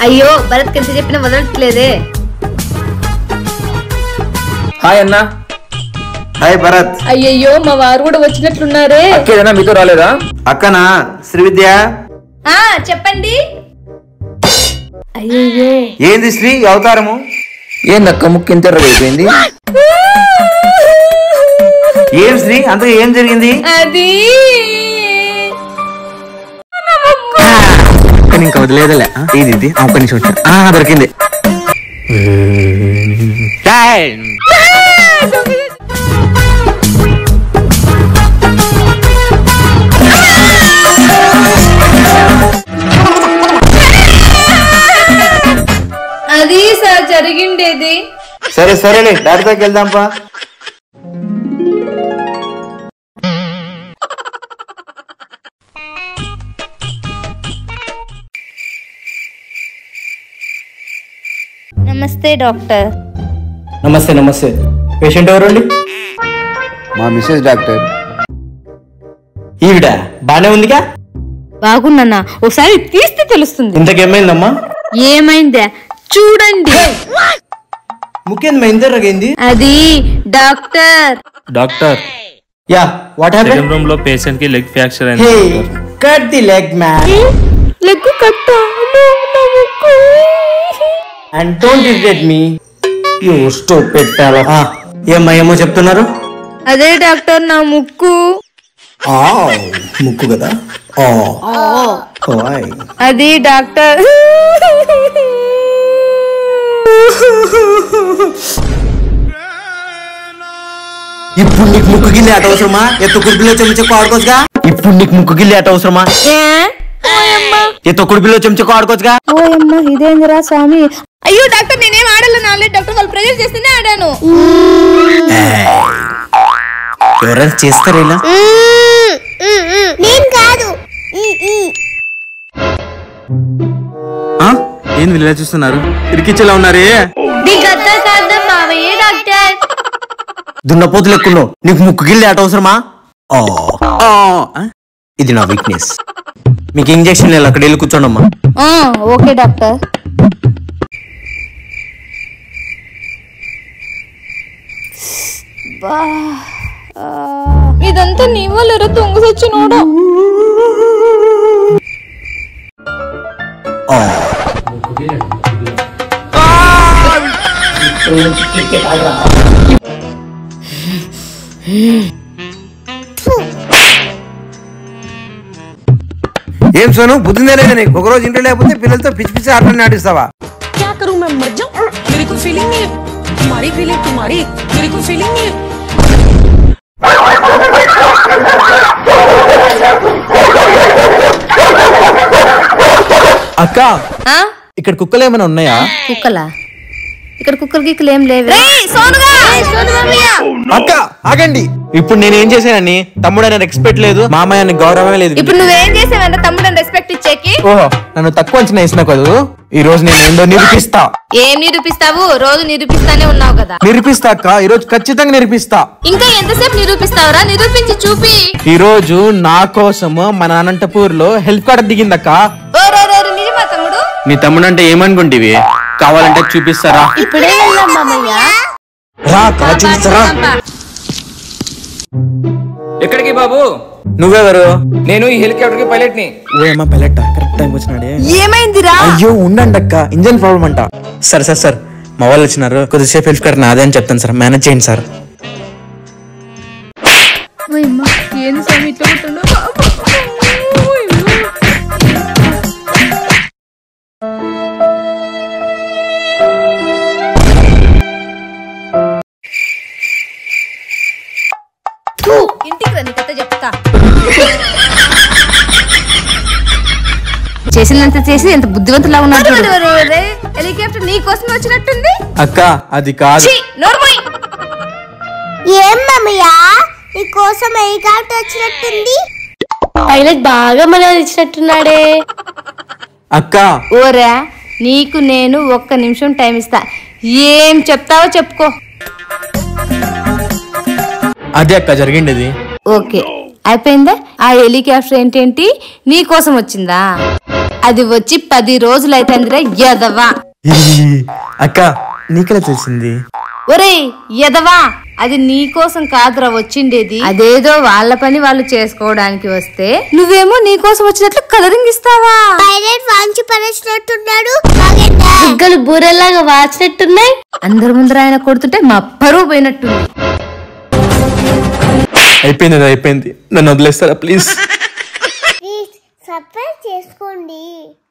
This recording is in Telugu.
అయ్యో భరత్ ఎంత చెప్పినా వదలట్లేదే హాయ్ అన్న హాయ్ భరత్ అయ్యయ్యో మా వారు కూడా వచ్చినట్లున్నారే అక్కేదన్నా మీతో రాలేదా అక్కనా శ్రీవిద్య ఆ చెప్పండి ఏంది శ్రీ ఈ అవతారము ఏందక్క ముక్కు ఇంత అయిపోయింది ఏం శ్రీ అంతగా ఏం జరిగింది అది కానీ ఇంకా వదిలేదలే ఆ, ఇది ఇది ఆ, ఒక్క నిమిషం వచ్చా ఆ, దొరికింది అది సార్ జరిగిండేది సరే సరేలే డాక్టర్కి వెళ్దాంపా నమస్తే డాక్టర్ నమస్తే నమస్తే పేషెంట్ ఎవరండి మా మిస్సెస్ డాక్టర్ ఈవిడ బానే ఉందిగా బాగున్నానా ఒకసారి తీస్తే తెలుస్తుంది ఇంతకేమైందమ్మా ఏమైందా చూడండి ముఖ్యంగా ఇంత రగైంది అది doctor doctor yeah what happen second room లో పేషెంట్ కి లెగ్ ఫ్రాక్చర్ అయింది hey cut the leg man leg కట్టా and don't irritate me you stupid fellow ఏమ్మా ఏమో చెప్తున్నారు అదే డాక్టర్ నా ముక్కు ఆ ముక్కు కదా ఆ ఓయ్ అది డాక్టర్ ఇప్పుడు నీకు ముక్కు గిల్లి అట అవసరమా ఎత్తు కుడిపిలో చెంచకు ఆడుకోవచ్చుగా ఇప్పుడు నీకు ముక్కు గిల్లి అట అవసరమా ఏ? ఓయమ్మ ఎత్తు కుడిపిలో చెంచకు ఆడుకోవచ్చుగా ఓయమ్మ ఇదేందిరా స్వామి అయ్యో డాక్టర్ నేనేం ఆడాలని ఆడలేదు డాక్టర్ వాళ్ళు ప్రెజర్ చేస్తేనే ఆడాను ఎవరైనా చేస్తారా ఇలా నేను కాదు ఆ? ఏంది ఇలా చూస్తున్నారు ఇరికిచ్చేలా ఉన్నారే నీకు అర్థం కాదు మావయ్య డాక్టర్ దున్నపోతు లెక్కున్నావు నీకు ముక్కు గిల్లి అట అవసరమా ఆ. ఆ? ఇది నా వీక్నెస్ మీకు ఇంజక్షన్ లేదు అక్కడ వెళ్ళి కూర్చోండమ్మా ఓకే డాక్టర్ ఇదంతా నీ వల్ల దొంగ సచ్చినోడా ఆ. ఏం సోను బుద్ధిందే లేదా నీకు ఒకరోజు ఇంట్లో లేకపోతే పిల్లలతో పిచ్చి పిచ్చి ఆటలు నాటిస్తావా क्या करूं मैं मर जाऊं मेरी कोई फीलिंग नहीं है तुम्हारी फीलिंग तुम्हारी मेरी कोई फीलिंग नहीं है అక్క ఇక్కడ కుక్కలు ఏమైనా ఉన్నాయా కుక్కలా ఇక్కడ కుక్కలు గిక్కలు ఏం లేవు అక్క ఆగండి ఇప్పుడు నేను ఏం చేశానని తమ్ముడు అని రెస్పెక్ట్ లేదు మామయ్య అని గౌరవమే లేదు ఇప్పుడు నువ్వేం చేసావంటే తమ్ముడు రెస్పెక్ట్ ఇచ్చేకి ఓహో నన్ను తక్కువ అంచనా వేసిన కదూ ఈ రోజు నేను ఏందో నిరూపిస్తా ఏం నిరూపిస్తావు రోజు నిరూపిస్తానే ఉన్నావు కదా నిరూపిస్తా అక్క ఈ రోజు ఖచ్చితంగా నిరూపిస్తా ఇంకా ఎంతసేపు నిరూపిస్తావురా నిరూపించి చూపి ఈ రోజు నా కోసము మన అనంతపూర్ లో హెల్ప్ కార్డ్ దిగిందక్క ఓ రో రో రో, నిజమా తమ్ముడు నీ తమ్ముడు అంటే ఏమనుకుంటివి కావాలంటే చూపిస్తారా ఇప్పుడే వెళ్దాం మామయ్య రా అక్క, చూపిస్తారా ఎక్కడికి బాబు నువ్వెవరు నేను ఈ హెలికాప్టర్ కి పైలట్ ని ఓయమ్మ పైలట్ కరెక్ట్ టైం వచ్చినాడే ఏమైందిరా అయ్యో ఉండండి అక్క ఇంజన్ ప్రాబ్లం అంట సార్ సార్ సార్ మా వాళ్ళు వచ్చినారు కొద్దిసేపు హెల్ప్ కార్డ్ నాదే అని చెప్తాను సార్ మేనేజ్ చేయండి సార్ ఏంది స్వామి ఇట్లా కొట్టుండు ఇంటికి రండి కథ చెప్తా చేసిందంత చేసి ఎంత బుద్ధివంతులా ఉన్నాడు హెలికాప్టర్ నీ కోసం వచ్చినట్టుంది అక్క అది కాదు ఛీ, నోర్మోయ్ ఏం మమ్మయ్య నీ కోసం హెలికాప్టర్ వచ్చినట్టుంది పైలట్ బాగా మన ఇచ్చినట్టున్నాడే అక్క ఓరా నీకు నేను ఒక్క నిమిషం టైం ఇస్తా ఏం చెప్తావో చెప్పుకో అదే అక్క జరిగిండేది ఓకే అయిపోయిందా ఆ హెలికాప్టర్ ఏంటేంటి నీ కోసం వచ్చిందా అది వచ్చి పది రోజులు అయితే ఎదవా అక్క నీకెలా తెలిసింది ఒరేయ్ ఎదవా అది నీ కోసం కాదురా వచ్చిండేది అదేదో వాళ్ళ పని వాళ్ళు చేసుకోవడానికి వస్తే నువ్వేమో నీ కోసం వచ్చినట్లు కలరింగ్ ఇస్తావా పైలట్ వాంచి పరేసినట్టున్నాడు ఆగండి. బుగ్గలు బూరెల్లాగా వాచినట్టున్నాయి అందరి ముందర ఆయన కొడుతుంటే మా పరువు పోయినట్టుంది అయిపోయింది అయిపోయింది నన్ను వదిలేస్తారా ప్లీజ్ ప్లీజ్ సబ్స్క్రైబ్ చేసుకోండి